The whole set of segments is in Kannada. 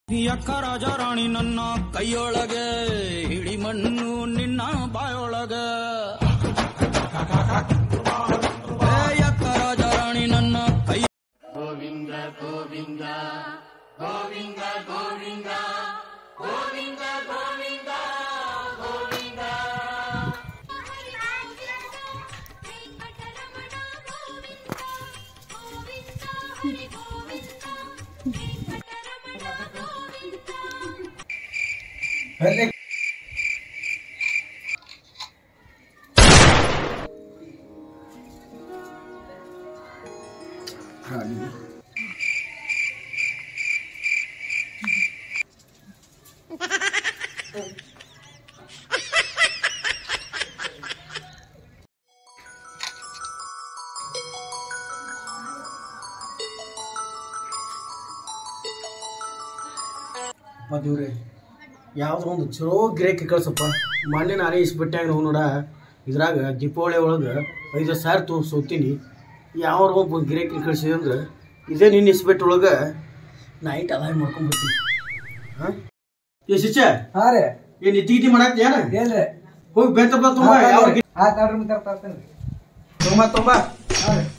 ಯಕ್ಕ ರಾಜ ರಾಣಿ ನನ್ನ ಕೈಯೊಳಗೆ ಹಿಡಿ ಮಣ್ಣು ನಿನ್ನ ಬಾಯೊಳಗ ಏ ಯಕ್ಕ ರಾಜ ರಾಣಿ ನನ್ನ ಕೈ ದೇವ್ರೆ ಯಾವ್ದೋ ಒಂದು ಚಲೋ ಗಿರಾಕಿ ಕಳ್ಸಪ್ಪ ಮೊನ್ನೆ ನಾನೇ ಇಸ್ಬಿಟ್ಟಾಗ ನಾವು ನೋಡ ಇದ್ರಾಗ ದೀಪಾವಳಿ ಒಳಗೆ ಐದು ಸಾವಿರ ತೋ ಸೋತೀನಿ ಯಾವ ಒಬ್ಬ ಗಿರಾಕಿ ಕಳ್ಸಿದೆ ಅಂದ್ರೆ ಇದೇ ನಿನ್ನ ಇಸ್ಬಿಟ್ಟು ಒಳಗೆ ನೈಟ್ ಅದಾಯ ಮಾಡ್ಕೊಂಡ್ಬಿಡ್ತೀನಿ ಹಾಂ ಏ ಶಿಚ ಹಾ ರೀ ಏನು ಇತ್ತಿ ಮಾಡಾಕ್ತಿ ಏನ ಏನ್ರಿ ಹೋಗಿ ಬೆಂತಪ್ಪ ತುಂಬ ಯಾವ ಆತ್ ನೋಡ್ರಿ ಮತ್ತೆ ತರ್ತೇನೆ ತುಂಬ ತುಂಬ ಹಾ ರೀ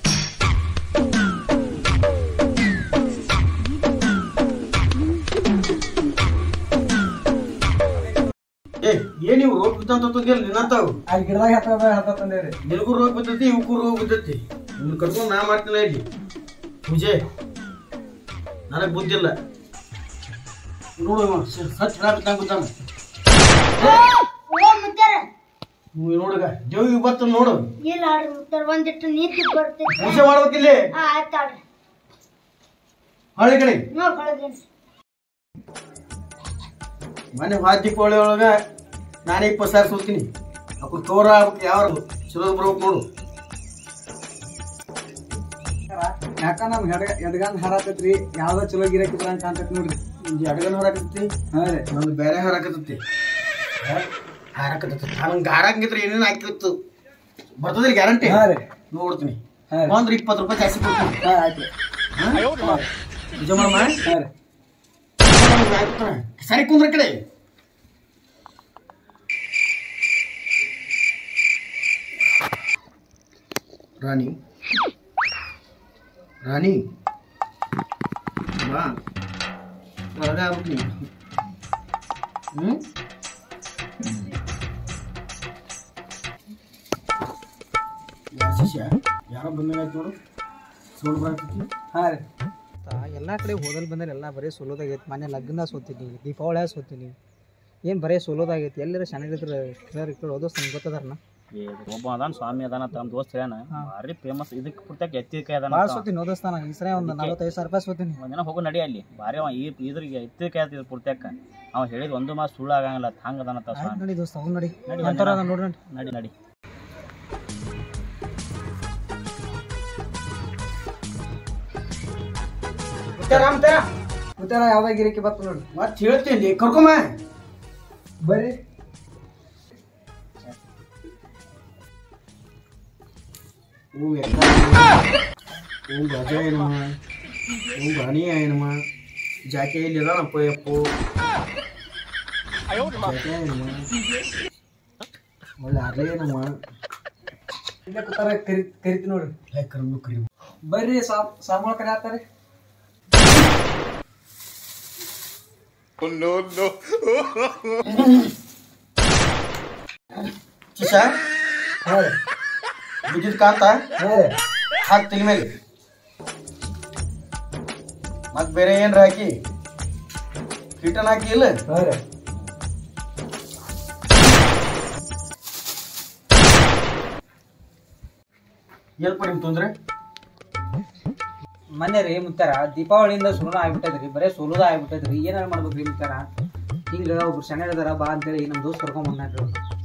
ಏ ಏನು ಇವು ರೋಗ ಬಿದ್ದಂತ ತಂದಿಲ್ಲ ನಿನ್ನಂತಾವು ಅಲ್ಲಿ ಗಿಡದಾಗ ಹತ್ತ ಹತ್ತ ತಂದೇವ್ರಿ ನಿನಗೂ ರೋಗ ಬಿದ್ದೈತಿ ಇವಕ್ಕೂ ರೋಗ ಬಿದ್ದೈತಿ ನಿನ್ನ ಕರ್ಕೊಂಡು ನಾ ಮಾಡ್ತಿಲ್ಲ ಇಲ್ಲಿ ಪೂಜೆ ನನಗೆ ಬುದ್ಧಿಲ್ಲ ನೋಡು ಇವ ಸ- ಸತ್ ಹೇಳಾಕತ್ತಾನ ಗೊತ್ತಾನ ನೀವು ನೋಡುಗ ದೇವಿಗೆ ಬತ್ತ ನೋಡು ಇಲ್ಲ ಆಡ್ರಿ ಮುತ್ತಾರ ಒಂದಿಟ್ಟು ನೀತಿ ಬರ್ತೈತಿ ಪೂಜೆ ಮಾಡ್ಬೇಕಿಲ್ಲಿ ಹಾ ಆಯ್ತಾಡ್ರಿ ಹಳ್ಳಿ ಕಡೆ ನೋಡ್ ಕಳದೇನ್ರಿ ಮನೆ ಹಾ ದೀಪಾವಳಿ ಒಳಗ ನಾನೇ ಇಪ್ಪತ್ತು ಸಾವಿರ ಸೋತೀನಿ ಅಪ್ಪ ಕವರ್ ಆಗ್ಬೇಕು ಯಾವ ಚಲೋ ಬರ್ಬೇಕು ನೋಡು ಯಾಕ ನಮ್ ಎಡ ಎಡಗನ್ ಹರಾತೈತ್ರಿ ಯಾವ್ದೋ ಚಲೋ ಗಿರಾಕಿದ್ರ ಅಂತ ಕಾಣ್ತೈತಿ ನೋಡ್ರಿ ಇದು ಅಡಗನ ಹಾರಾಕತ್ತೈತಿ ಹಾ ರೀ ನಂದು ಬೇರೆ ಹಾರಾಕತ್ತೈತಿ ಹಾರಾಕತ್ತೈತಿ ನಂಗೆ ಹಾರಾಕಂಗಿದ್ರೆ ಏನೇನು ಹಾಕಿತ್ತು ಬರ್ತದಿಲ್ಲ ಗ್ಯಾರಂಟಿ ಹಾ ರೀ ನೋಡ್ತೀನಿ ಹಾ ರೀ. ಒಂದ್ರ ಇಪ್ಪತ್ತು ರೂಪಾಯಿ ಜಾಸ್ತಿ ಕೊಡ್ತೀನಿ ಹಾ ಆಯ್ತು ನಿಜ ಮಾಡಮ್ಮ ಹಾ ರೀ ಸರಿ ಕುಂದ್ರ ಕಡೆ ರಾಣಿ ರಾಣಿ ಬಾ ಹೊರಗೆ ಆಗ್ಬಿಟ್ಟು ನೀನು ಹ್ಞೂ ಯಾರು ಶಿಷ್ಯ ಯಾರೋ ಬಂದಂಗಾಯ್ತು ನೋಡು ಸೋಡು ಬರಾಕತ್ತಿ ಹಾ ರೀ ಎಲ್ಲ ಕಡೆ ಹೋದಲ್ ಬಂದ್ರೆ ಎಲ್ಲ ಬರೀ ಸೋಲೋದಾಗೈತಿ ಮನೆ ಲಗ್ನ ಸೋತೀನಿ ದೀಪಾವಳಿ ಸೋತೀನಿ ಏನು ಬರೀ ಸೋಲೋದಾಗೈತಿ ಎಲ್ಲರ ಚೆನ್ನಾಗಿದ್ರೆ ಕೇಳೋರು ಕೇಳಿ ಓದೋಸ್ ನಮ್ಗೆ ಗೊತ್ತದಾರನ ಏ ಒಬ್ಬ ಅದಾನ ಸ್ವಾಮಿ ಅದಾನ ತಮ್ಮ ದೋಸ್ತ ಹೇಳ್ಯಾನ ಭಾರಿ ಫೇಮಸ್ ಇದಕ್ಕೆ ಪುರ್ತಕ್ಕೆ ಎತ್ತಿಕಾಯಿ ಅದಾನ ಭಾಳ ಅಂತ. ಸೋತೀನಿ ಓದಿಸ್ತಾನ ಈ ಸರಿ ಒಂದು ನಲವತ್ತೈದು ಸಾವಿರ ರೂಪಾಯಿ ಸೋತೀನಿ ಒಂದಿನ ಹೋಗೋ ನಡಿ ಅಲ್ಲಿ ಭಾರಿ ಅವ ಈ ಇದ್ರಿಗೆ ಎತ್ತಿಕಾಯಿ ಆದ ಪುರ್ತಕ್ಕ ಅವ ಹೇಳಿದ ಒಂದು ಮಾತು ಸುಳ್ಳು ಆಗಂಗಿಲ್ಲ ಹಂಗ ಅದಾನಂತ ಆಯ್ತು ಸ್ವಾಮಿ ನೋಡಿ ದೋಸ್ತ ಅವ್ನು ನೋಡಿ ನಡಿ ನಂತರ ಒಂದಿನ. ನೋಡ್ರಿ ನಡಿ ನಡಿ ಮುತ್ತಾರ ಯಾವ್ದಾಗ ಗಿರಿಕೆ ಬತ್ತು ನೋಡಿ ಮತ್ತೆ ಹೇಳ್ತೀನಿ ಕರ್ಕೊಂಬ ಬರ್ರಿ ಓ ಎಕ್ಕ ಓ ಗಜ ಏನಮ್ಮ ಓ ಗಾಣಿ ಏನಮ್ಮ ಜಾಕೆ ಇಲ್ಲಿ ಅದಾನಪ್ಪ ಯಪ್ಪು ಜಾಕೆ ಏನಮ್ಮ ಒಳ್ಳೆ ಅರ್ಲೆ ಏನಮ್ಮ ಇಲ್ಲೇ ಕೂತಾರ ಕರಿ ಕರಿತಿ ನೋಡ್ರಿ ಹೇ ಕರ್ಮ ಕರಿ ಬರ್ರಿ ಸಾಮ್ ಸಾಮಾನು ಕರೆ ಹಾಕ್ತಾರೆ ಚಿಸ ಹಾ ರೀ ಬಿದ್ದಿದ್ ಕಾಂತ ಹಾ ರೀ ಹಾಕ್ ತಲೆ ಮೇಲೆ ಮತ್ ಬೇರೆ ಏನ್ರ ಹಾಕಿ ಕೀಟನ್ ಹಾಕಿ ಇಲ್ಲ ಹಾ ರೀ ಎಲ್ಪ ನಿಮ್ ತೊಂದ್ರೆ ಮೊನ್ನೆ ರೀ ಮುತ್ತಾರ ದೀಪಾವಳಿಯಿಂದ ಸುರುನ ಆಗ್ಬಿಟ್ಟದ್ರಿ ಬರೇ ಸೋಲುದ ಆಗ್ಬಿಟ್ಟದ್ರಿ ಏನಾರ ಮಾಡ್ಬೇಕ್ರಿ ಮುತ್ತಾರ ಹಿಂಗ ಒಬ್ರು ಶನ ಇದಾರ ಬಾ ಅಂತೇಳಿ ನಮ್ ದೋಸ್ತ್ ಕರ್ಕೊಂಡ್ ಬಂದ್ರಿ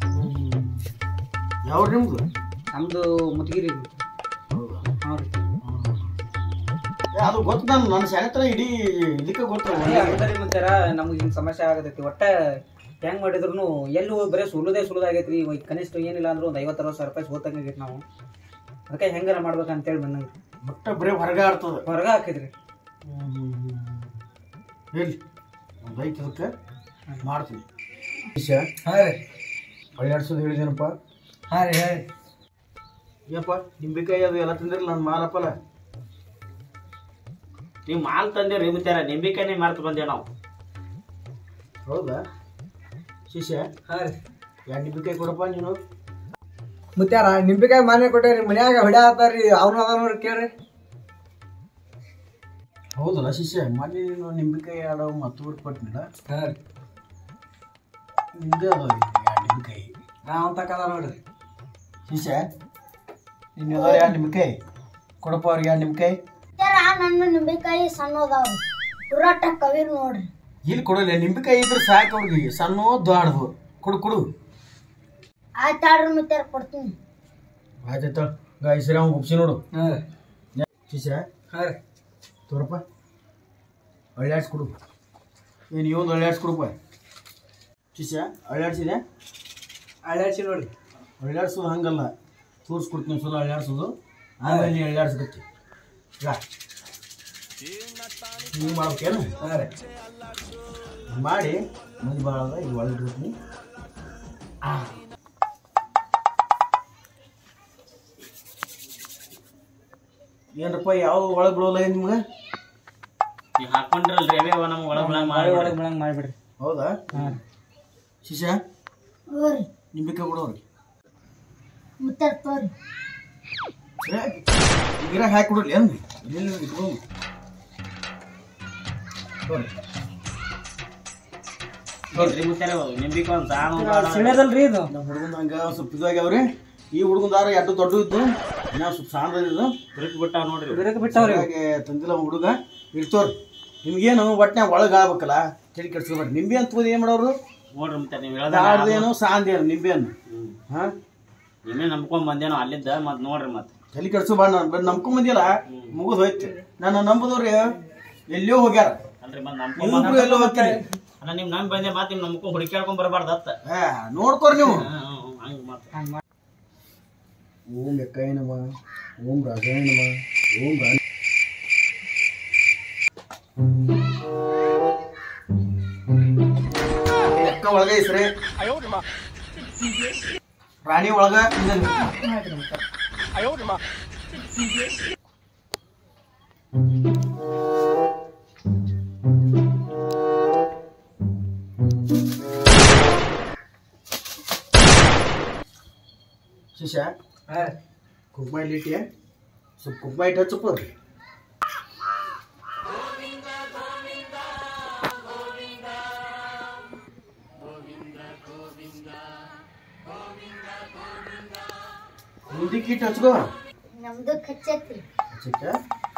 ಯಾವ್ದು ನಿಮ್ದು ನಮ್ದು ಮುತ್ಗಿರಿ ಹಾ ರೀ ಏ, ಅದು ಗೊತ್ತು ನಾನು ನನ್ನ ಶಾಲೆ ಇಡೀ ಇದಕ್ಕೆ ಗೊತ್ತು ಅದೇ ಹಂಗರಿ ಮುತ್ತಾರ ನಮ್ಗೆ ಹಿಂಗ್ ಸಮಸ್ಯೆ ಆಗತೈತಿ ಒಟ್ಟ ಹೆಂಗ್ ಮಾಡಿದ್ರು ಎಲ್ಲಿ ಹೋಗಿ ಬರೇ ಸುಲುದೇ ಸುಲುದಾಗೈತ್ರಿ ಇವಾಗ ಕನಿಷ್ಠ ಏನಿಲ್ಲ ಅಂದ್ರೂ ಒಂದು ಐವತ್ತು ಅರವತ್ತು ಸಾವಿರ ರೂಪಾಯಿ ಸೋತಂಗೈತಿ ನಾವು ಅದಕ್ಕೆ ಹೆಂಗಾರ ಮಾಡ್ಬೇಕಂತೇಳಿ ಬಂದಂಗ ಬಟ್ಟ ಬರೀ ಹೊರಗೆ ಆಡ್ತದ ಹೊರಗ ಹಾಕಿದ್ರಿ ಹೇಳಿ ಲೈಕ್ ಅದಕ್ಕೆ ಮಾಡ್ತೀನಿ ವಿಷ ಹಾಂ ರೀ ಹೊಳ್ಳಾಡ್ಸೋದು ಹೇಳಿದೇನಪ್ಪ ಹಾಂ ರೀ ಹೇಳಿ ಏನಪ್ಪ ನಿಂಬೆಕಾಯಿ ಅದು ಎಲ್ಲ ತಿಂದಿರಲ್ಲ ನಾನು ಮಾರಪ್ಪಲ್ಲ ನೀವು ಮಾಲ್ ತಂದೇವ್ರಿ ಮುತ್ತಾರ ನಿಂಬಿಕಾಯಿ ಮಾರ್ತ ಬಂದೇವ್ ನಾವು ಹೌದಾ ಶಿಷ್ಯ ಹಾಂ ರೀ ಎರಡು ನಿಂಬೆಕಾಯಿ ಕೊಡಪ್ಪ ನೀನು ಮುತ್ಯಾರ ನಿಂಬಿಕಾಯಿ ಮಾನೆ ಕೊಟ್ಟೇರಿ ಮನ್ಯಾಗ ಹೊಡ್ಯಾತಾರ್ರಿ ಅವ್ನು ಅದ ನೋಡ್ರಿ ಕೇಳ್ರಿ ಹೌದಲ್ಲ ಶಿಷ್ಯ ಮೊನ್ನೆ ನೀನು ನಿಂಬೆಕಾಯಿ ಆಡೋ ಮತ್ತೂರು ಕೊಟ್ಟಿಲ್ಲ ಹಾಂ ರೀ ನಿಂದೆ ಅದಾವ ಎರಡು ನಿಂಬೆಕಾಯಿ ನಾವು ತಕ್ಕದ ನೋಡ್ರಿ ಶಿಷ್ಯ ನಿನ್ನ ಅದಾವ ಎರಡು ನಿಂಬೆಕಾಯಿ ಕೊಡಪ್ಪ ಅವ್ರಿಗೆ ಎರಡು ನಿಂಬೆಕಾಯಿ ಮುತ್ತಾರ ನನ್ನ ನಿಂಬೆಕಾಯಿ ಸಣ್ಣದಾವ್ ಪುರಾಟ ಕವಿರ್ ನೋಡ್ರಿ ಇಲ್ಲಿ ಕೊಡಲ್ಲ ನಿಂಬೆಕಾಯಿ ಇದ್ರೆ ಸಾಕು ಅವ್ರಿಗೆ ಸಣ್ಣ ದೊಡ್ಡದು ಕೊಡು ಕೊಡು ಆಯ್ತಾಡ್ರಿ ಮುತ್ತಾರ ಕೊಡ್ತೀನಿ ಆಯ್ತಾಯ್ತು ಗಾಯಸ್ರಿ ಅವ್ನು ಒಪ್ಸಿ ನೋಡು ಹಾಂ ರೀ ಶಿಷ್ಯ ಹಾಂ ರೀ ತೋರಪ್ಪ ಅಳ್ಳಾಡ್ಸಿ ಕೊಡು ಏನು ಇವೊಂದು ಅಳ್ಳಾಡ್ಸಿ ಕೊಡಪ್ಪ ಶಿಷ್ಯ ಅಳ್ಳಾಡ್ಸಿದೆ ಅಳ್ಳಾಡ್ಸಿ ನೋಡ್ರಿ ಅಳ್ಳಾಡ್ಸೋದು ಹಂಗಲ್ಲ ತೋರಿಸ್ಕೊಡ್ತೀನಿ ಸಲ ಅಳ್ಳಾಡ್ಸೋದು ಆಮೇಲೆ ನೀ ಅಳ್ಳಾಡ್ಸ್ಕತ್ತಿ ಯಾ ಹಿಂಗೆ ಮಾಡ್ಬೇಕೇನು ಹಾಂ ರೀ ಮಾಡಿ ಮಂದಿ ಭಾಳ ಅದ ಈಗ ಒಳಗೆ ಇಡ್ತೀನಿ ಏನಪ್ಪ ಯಾವ ಒಳಗೆ ಬಿಡೋಲ್ಲ ಏನು ನಿಮ್ಗೆ ನೀವು ಹಾಕೊಂಡ್ರಲ್ರಿ ಅವೇ ಅವ ನಮ್ಗೆ ಒಳಗೆ ಮಾಡಿ ಮಾಡಿ ಒಳಗೆ ಬಿಡಂಗೆ ಮಾಡಿಬಿಡ್ರಿ ಹೌದಾ ಹಾಂ ಶಿಷ್ಯ ಹೋರಿ ನಿಂಬಿಕಾಯಿ ಕೊಡೋರಿ ಮುತ್ತಾರ ತೋರಿ ಗಿರ ಹಾಕಿ ಕೊಡಲಿ ಏನು ಇಲ್ಲಿ ಇಟ್ಕೊಂಡು ತೋರಿ ನೋಡ್ರಿ ಮುತ್ತಾರ ನಿಂಬಿಕಾಯಿ ಒಂದು ಸಾಣ ಸಿಳ್ಯದಲ್ರಿ ಇದು ನಮ್ಮ ಹುಡುಗನ ಹಂಗ ಸ್ವಲ್ಪ ಇದಾಗ್ಯಾವ್ರಿ ಈ ಹುಡುಗಂದಾರ ಎರಡು ದೊಡ್ಡ ಇದ್ದು ಇನ್ನ ಸ್ವಲ್ಪ ಸಣ್ಣದಿದ್ದು ಬಿರುಕು ಬಿಟ್ಟಾವ ನೋಡ್ರಿ ಬಿಡಕ್ಕೆ ಬಿಟ್ಟವ್ರಿ ಹಾಗೆ ತಂದಿಲ್ಲ ಅವ್ನ್ ಹುಡುಗ ಇರ್ತವ್ರಿ ನಿಮ್ಗೇನು ಒಟ್ನ್ಯಾಗ ಒಳಗೆ ಆಗ್ಬೇಕಲ್ಲ ತಲೆ ಕೆಡ್ಸ್ಕೊಬೇಡ್ರಿ ನಿಂಬೆ ಅಂತ ಏನು ಮಾಡೋರು ನೋಡ್ರಿ ಮುತ್ತಾರ ನೀವು ದಾಡ್ದೇನು ಸಾಂದೇನು ನಿಂಬೆಯನ್ನು ಹಾಂ ನಿಮ್ಮೇ ನಂಬ್ಕೊಂಡ್ ಬಂದೇನೋ ಅಲ್ಲಿದ್ದ ಮತ್ ನೋಡ್ರಿ ಮತ್ ತಲೆ ಕೆಡ್ಸ್ಕೊಬಾರ್ದು ನಾನು ಬರೀ ನಂಬ್ಕೊಂಡ್ ಬಂದಿಲ್ಲ ಮುಗಿದು ಹೋಯ್ತು ನಾನು ನಂಬುದವ್ರಿ ಎಲ್ಲೋ ಹೋಗ್ಯಾರ ಅಲ್ರಿ ಮತ್ ಇವ್ರು ನಂಬ್ಕೊಂಡ್ ಎಲ್ಲೋ ಹೋಗ್ತೀರಿ ಅಲ್ಲ ನಿಮ್ ನಂಬಿ ಬಂದೆ ಮಾತ್ ನಿಮ್ ನಂಬ್ಕೊಂಡ್ ಹುಡುಕ್ಯಾಡ್ಕೊಂಡ್ ಬರಬಾರ್ದು ಅತ್ತ ಏ ನೋಡ್ಕೊರಿ ನೀವು ಹಂಗ ಮತ್ ಓಂ ಎಕ್ಕಾಯ ನಮ ಓಂ ರಾಜಾಯ ನಮ ಓಂ ರಾಣಿ ಎಕ್ಕ ಒಳಗ ಇಸ್ರಿ ರಾಣಿ ಒಳಗ ಇದನ್ನ ಶಿಷ್ಯ ಹಾಂ ರೀ ಕುಂಕುಮ ಇಲ್ಲಿ ಇಟ್ಟಿಯ ಸ್ವಲ್ಪ ಕುಂಕುಮ ಇಟ್ಟು ಹಚ್ಚಪ್ಪ ಮುಂದಕ್ಕೆ ಇಟ್ಟು ಹಚ್ಕೋ ನಮ್ದು ಕಚ್ಚೈತ್ರಿ ಹಚ್ಚಕ್ಕ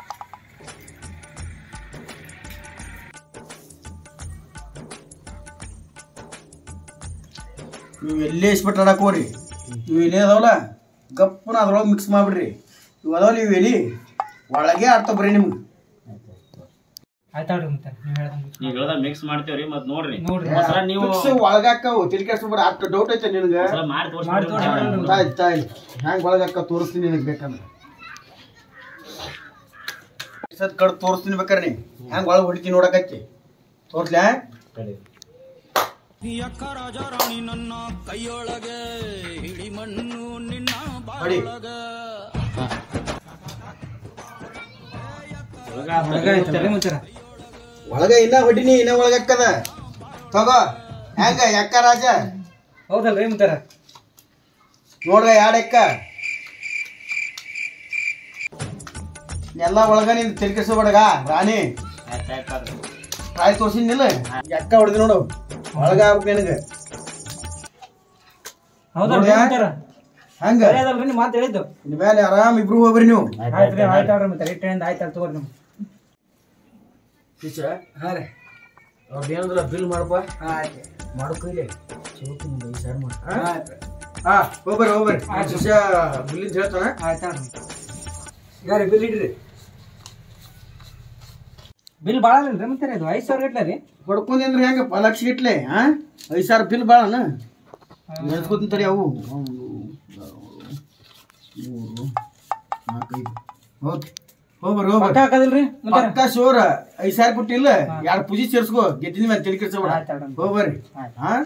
ನೀವು ಎಲ್ಲೇ ಇಸ್ಬಿಟ್ಟು ಆಡಕ್ ಹೋಗ್ರಿ ನೀವು ಎಲೆ ಅದಾವಲ್ಲ ಗಪ್ಪನ ಅದ್ರೊಳಗೆ ಮಿಕ್ಸ್ ಮಾಡ್ಬಿಡ್ರಿ ಇವು ಅದಾವಲ್ಲ ಇವು ಎಲಿ ಒಳಗೆ ಆಡ್ತಾವ ಬರ್ರಿ ನಿಮ್ಗೆ ಆಯ್ತಾಳ್ರಿ ಮುತ್ತಾರ ನೀವು ಹೇಳ್ದಂಗೆ ನೀವ್ ಹೇಳ್ದ ಮಿಕ್ಸ್ ಮಾಡ್ತೇವ್ರಿ ಮತ್ ನೋಡ್ರಿ ನೋಡ್ರಿ ಒಂದ್ಸಲ ನೀವು ಮಿಕ್ಸ್ ಒಳಗಾಕವು ತಿಳ್ಕೆಸ್ಬಿಡ್ರಿ ಅಷ್ಟು ಡೌಟ್ ಐತೆ ನಿನಗೆ ಒಂದ್ಸಲ ಮಾಡಿ ಮಾಡಿ ತೋರಿಸ್ಬಿಡ್ರಿ ತೋರ್ಸಿ. ತಾಯಿ ತಾಯಿ ಹ್ಯಾಂಗ ಒಳಗಾಕ ತೋರಿಸ್ತೀನಿ ನಿನಗೆ ಬೇಕಂದ್ರೆ ಸತ್ ಕಡ್ ತೋರಿಸ್ತೀನಿ ಬೇಕಾರೆ ನೀ ಹ್ಯಾಂಗ ಒಳಗೆ ಹೊಡಿತೀನಿ ನೋಡಕತ್ತಿ ತೋರ್ಸ್ಲ್ಯಾ ಯಕ್ಕ ರಾಜ ರಾಣಿ ನನ್ನ ಕೈಯೊಳಗೆ ಹಿಡಿ ಮಣ್ಣು ನಿನ್ನ ಹೊಡಿ ಬಾಳೊಳಗ ಒಳಗಾಯ್ತಲ್ರಿ ಮುತ್ತಾರ ಒಳಗ ಇನ್ನ ಹೊಡಿನಿ ಇನ್ನ ಒಳಗಕ್ಕದ ತಗೋ ಹೆಂಗ ಎಕ್ಕ ರಾಜ ಹೌದಲ್ರಿ ಮುತ್ತಾರ ನೋಡ್ರ ಯಾಡ್ ಎಕ್ಕ ಎಲ್ಲ ಒಳಗ ನೀನ್ ತಿಳ್ಕಿಸ್ಬೇಡಗ ರಾಣಿ ಆಯ್ತ್ ಆಯ್ತ್ ಆಯ್ತ್. ಟ್ರಾಯ್ ತೋರ್ಸಿನಿಲ್ಲ ಎಕ್ಕ ಹೊಡೆದಿ ನೋಡು ಒಳಗ ಆಗ್ಬೇಕು ನಿನಗೆ ಹೌದಲ್ರಿ ನೋಡ್ಯಾ? ಮುತ್ತಾರ ಹಂಗ ಸರಿಯಾದಲ್ರಿ ನೀವು ಮಾತು ಹೇಳಿದ್ದು ಇನ್ ಮೇಲೆ ಆರಾಮ್ ಇಬ್ರು ಹೋಗ್ರಿ ನೀವು ಆಯ್ತು ರೀ ಆಯ್ತಾಳ್ರಿ ಮುತ್ತಾರ ಇಟ್ಟಿಂದ ಆಯ್ತಾಳ ತಗೋರಿ ನೀವು ಟೀಚರ್ ಹಾಂ ರೀ ಅವ್ರದ್ದು ಏನಂದ್ರ ಬಿಲ್ ಮಾಡಪ್ಪ ಆಯ್ತು ಮಾಡ್ಕೊಯ್ಲೆ ಚೌತಿ ಮುಂದೆ ಐದು ಸಾವಿರ ಮಾಡ ಆಯ್ತು ಹಾ ಹೋಗ್ಬರ್ರಿ ಹೋಗ್ಬರ್ರಿ ಆಯ್ತು. ಶಿಷ್ಯ ಬಿಲ್ಲಿಂದ ಹೇಳ್ತಾನ ಆಯ್ತಾಳ್ರಿ ಈಗ ರೀ ಬಿಲ್ ಇಡ್ರಿ ಬಿಲ್ ಭಾಳ ಅಲ್ರಿ ಮುತ್ತಾರ ಇದು ಐದು ಸಾವಿರ ಗಟ್ಲೆ ರೀ ಹೊಡ್ಕೊಂಡಿ ಅಂದ್ರೆ ಹೆಂಗಪ್ಪ ಲಕ್ಷ ಇಟ್ಲೆ ಹಾ ಐದು ಸಾವಿರ ಬಿಲ್ ಭಾಳನ ನೆನ್ಸ್ಕೊತೀನಿ ತಡಿ ಅವು ಒಂದು, ಎರಡು, ಮೂರು ನಾಲ್ಕೈದು ಓಕೆ ಹೋಗ್ಬರ್ರಿ ಪಕ್ಕ ಹೋಗ್ಬರ್ರಿ ಹಾಕೋದಿಲ್ರಿ ಮುಂಜಾನೆ ಪಕ್ಕ ಶೋರ ಐದ್ ಸಾವಿರ ಕೊಟ್ಟಿಲ್ಲ ಎರಡು ಪೂಜಿ ಸೇರ್ಸ್ಕೋ ಗೆದ್ದಿನ ಮೇಲೆ ತಲೆ ಕೆಡ್ಸಬೇಡ ಆಯ್ತ್ ತಗೊಳ್ರಿ. ಹೋಗ್ಬರ್ರಿ ಆಯ್ತ್. ಹಾ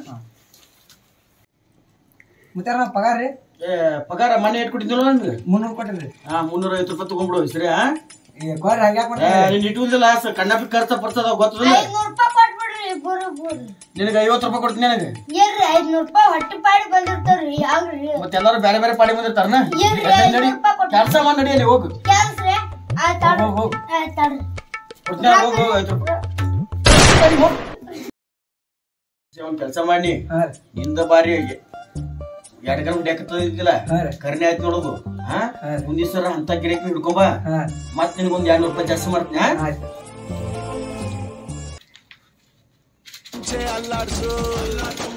ಮುತ್ತಾರ ನಾವು ಪಗಾರ ರೀ ಏ ಪಗಾರ ಮನೆ ಇಟ್ಟು ಕೊಟ್ಟಿದ್ದಿಲ್ಲ ನನ್ಗೆ ಮುನ್ನೂರು ಕೊಟ್ಟಿರಿ ಹಾ ಮುನ್ನೂರ ಐವತ್ತು ರೂಪಾಯಿ ತಗೊಂಡ್ಬಿಡು ಸರಿ ಹಾ ಕೊಡ್ರಿ ಹಂಗೆ ಏ, ನೀನ್ ಇಟ್ಟುದಿಲ್ಲ ಕಣ್ಣಾಪಿ ಖರ್ಚ ಬರ್ತದ ಗೊತ್ತದಿಲ್ಲ ಐದ್ನೂರ್ ರೂಪಾಯಿ ಕೊಟ್ಬಿಡ್ರಿ ಬರು ಬರು ನಿನಗೆ ಐವತ್ತು ರೂಪಾಯಿ ಕೊಡ್ತೀನಿ ನನಗೆ ಏನ್ರಿ ಐದ್ನೂರ್ ರೂಪಾಯಿ ಹೊಟ್ಟೆ ಪಾಡಿ ಬಂದಿರ್ತಾವ್ರಿ ಯಾವ್ರಿ ಮತ್ತೆ ಎಲ್ಲಾರು ಬೇರೆ ಬೇರೆ ಪಾಡಿ ಬಂದಿರ್ತಾರನ ಏನ್ರಿ, ಎದ್ದ್ ಐನೂರು ನಡಿ ರೂಪಾಯಿ ಕೊಡ್ತೀನಿ. ಕೆಲಸ ಮಾಡಿ ನಡಿ ಅಲ್ಲಿ ಹೋಗು ಕೆಲ್ಸ್ರಿ ಆಯ್ತಾಡ್ರಿ ಹೋಗ್, ಹೋಗ್. ಆಯ್ತಾಡ್ರಿ ಕೊಡ್ತೀನಿ ಹೋಗು ಹೋಗು ಐದು ರೂಪಾಯಿ ಒಂದ್ ಕೆಲಸ ಮಾಡಿ ಹಾಂ ಇಂದ ಬಾರಿ ಎರಡು ಗಂಟೆ ಡೆಕ್ಕತ್ತದಿಲ್ಲ ಹಾ ರೀ. ಕರ್ನೆ ಆಯ್ತು ನೋಡೋದು ಹಾ ಹಾ ರೀ. ಮುಂದಿನ ಸಲ ಅಂತ ಗಿರಾಕಿ ಹಿಡ್ಕೊಂಬ ಹಾಂ ಮತ್ ನಿನಗೊಂದ್ ಎರಡ್ ನೂರು ರೂಪಾಯಿ ಜಾಸ್ತಿ ಮಾಡ್ತೀನಿ ಹಾ? ಆಯ್ತು